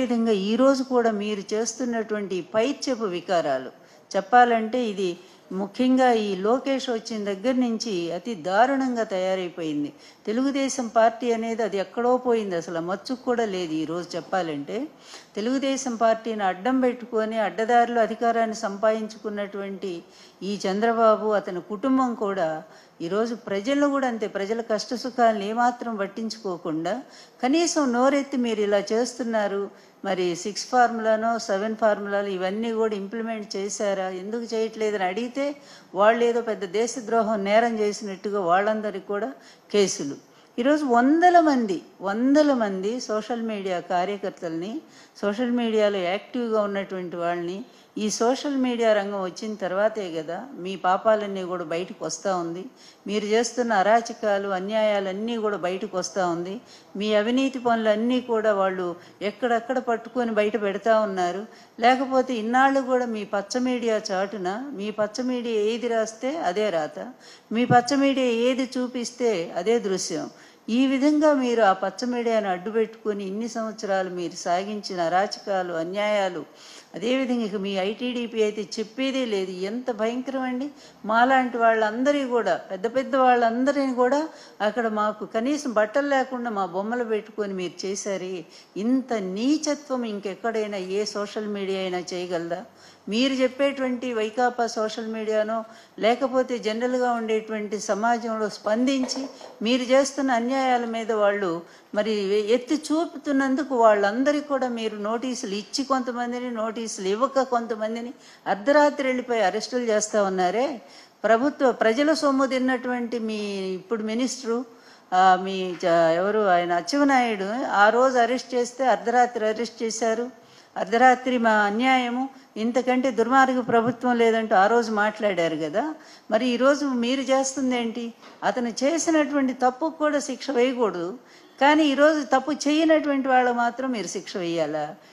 అదేవిధంగా ఈరోజు కూడా మీరు చేస్తున్నటువంటి పైత్యపు వికారాలు చెప్పాలంటే ఇది ముఖ్యంగా ఈ లోకేష్ వచ్చిన దగ్గర నుంచి అతి దారుణంగా తయారైపోయింది తెలుగుదేశం పార్టీ అనేది అది ఎక్కడో పోయింది అసలు ఆ మచ్చుకు కూడా లేదు ఈరోజు చెప్పాలంటే తెలుగుదేశం పార్టీని అడ్డం పెట్టుకొని అడ్డదారిలో అధికారాన్ని సంపాదించుకున్నటువంటి ఈ చంద్రబాబు అతని కుటుంబం కూడా ఈరోజు ప్రజలను కూడా అంతే ప్రజల కష్ట సుఖాలను ఏమాత్రం పట్టించుకోకుండా కనీసం నోరెత్తి మీరు ఇలా చేస్తున్నారు మరి సిక్స్ ఫార్ములానో సెవెన్ ఫార్ములాలు ఇవన్నీ కూడా ఇంప్లిమెంట్ చేశారా ఎందుకు చేయట్లేదని అడిగితే వాళ్ళు ఏదో పెద్ద దేశద్రోహం నేరం చేసినట్టుగా వాళ్ళందరికీ కూడా కేసులు ఈరోజు వందల మంది వందల మంది సోషల్ మీడియా కార్యకర్తల్ని సోషల్ మీడియాలో యాక్టివ్గా ఉన్నటువంటి వాళ్ళని ఈ సోషల్ మీడియా రంగం వచ్చిన తర్వాతే కదా మీ పాపాలన్నీ కూడా బయటకు వస్తూ ఉంది మీరు చేస్తున్న అరాచకాలు అన్యాయాలన్నీ కూడా బయటకు వస్తూ ఉంది మీ అవినీతి పనులన్నీ కూడా వాళ్ళు ఎక్కడెక్కడ పట్టుకొని బయట పెడతా ఉన్నారు లేకపోతే ఇన్నాళ్ళు కూడా మీ పచ్చ మీడియా చాటున మీ పచ్చ మీడియా ఏది రాస్తే అదే రాత మీ పచ్చ మీడియా ఏది చూపిస్తే అదే దృశ్యం ఈ విధంగా మీరు ఆ పచ్చ మీడియాను అడ్డుపెట్టుకొని ఇన్ని సంవత్సరాలు మీరు సాగించిన అరాచకాలు అన్యాయాలు అదేవిధంగా ఇక మీ ఐటీడీపీ అయితే చెప్పేదే లేదు ఎంత భయంకరం అండి మాలాంటి వాళ్ళందరి కూడా పెద్ద పెద్ద వాళ్ళందరినీ కూడా అక్కడ మాకు కనీసం బట్టలు లేకుండా మా బొమ్మలు పెట్టుకొని మీరు చేశారు ఇంత నీచత్వం ఇంకెక్కడైనా ఏ సోషల్ మీడియా అయినా చేయగలదా మీరు చెప్పేటువంటి వైకాపా సోషల్ మీడియానో లేకపోతే జనరల్గా ఉండేటువంటి సమాజంలో స్పందించి మీరు చేస్తున్న అన్యాయాల మీద వాళ్ళు మరి ఎత్తి చూపుతున్నందుకు వాళ్ళందరికీ కూడా మీరు నోటీసులు ఇచ్చి కొంతమందిని నోటీసులు ఇవ్వక కొంతమందిని అర్ధరాత్రి వెళ్ళిపోయి అరెస్టులు చేస్తూ ఉన్నారే ప్రభుత్వ ప్రజల సొమ్ము తిన్నటువంటి మీ ఇప్పుడు మినిస్టరు ఆ, మీ జ- ఎవరు ఆయన అచ్చెన్నాయుడు ఆ రోజు అరెస్ట్ చేస్తే అర్ధరాత్రి అరెస్ట్ చేశారు అర్ధరాత్రి మా అన్యాయము ఇంతకంటే దుర్మార్గ ప్రభుత్వం లేదంటూ ఆ రోజు మాట్లాడారు కదా మరి ఈరోజు మీరు చేస్తుంది ఏంటి అతను చేసినటువంటి తప్పు కూడా శిక్ష వేయకూడదు కానీ ఈరోజు తప్పు చేయనటువంటి వాళ్ళు మాత్రం మీరు శిక్ష వేయాలా